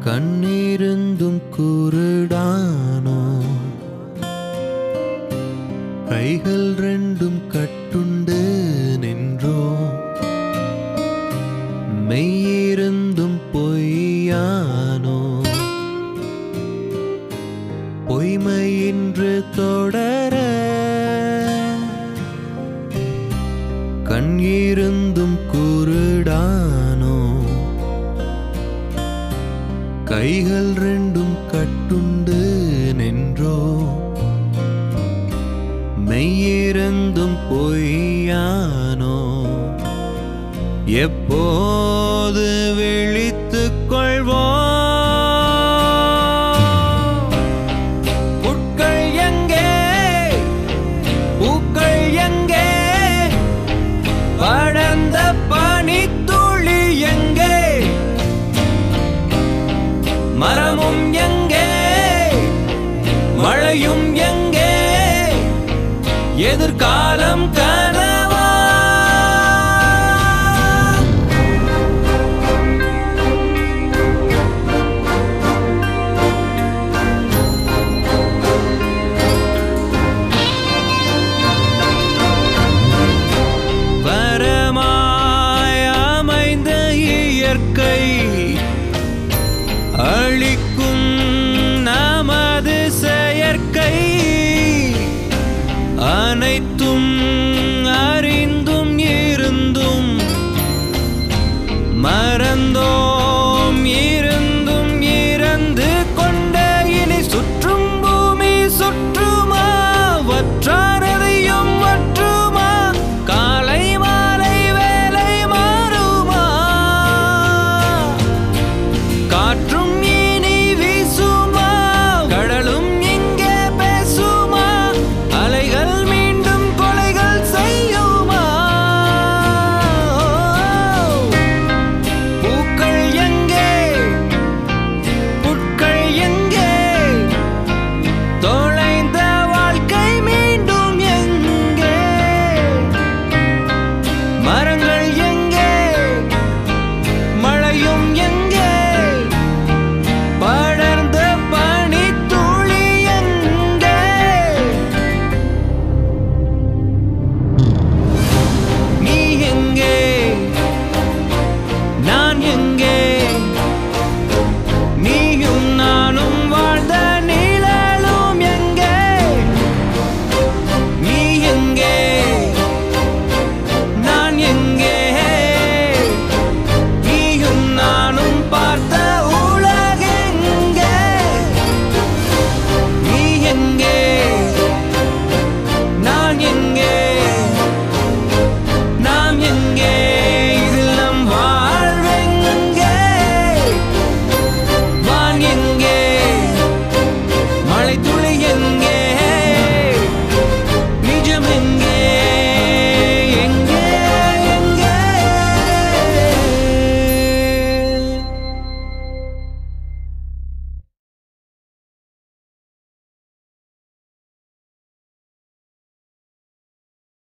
கண்ணிருந்தும் குருடானோ கைகள் ரெண்டும் கட்டுண்டு நின்றோ மெய்யிருந்தும் பொய்யானோ பொய்மையின்று தொடர கண் இருந்தும் குருடானோ கைகள் ரெண்டும் கட்டுண்டு நின்றோ மெய்யிருந்தும் பொய்யானோ எப்போது விழித்துக் கொள்வோம் புட்கள் எங்கே பூக்கள் எங்கே படர்ந்த பனித்துளி எங்கே மரமும் எங்கே மழையும் எங்கே எதிர்காலம் கனவா வரமாய் அமைந்த இயற்கை அழிக்கும் நமது செயற்கை அனைத்தும் அறிந்தும் இருந்தும் மற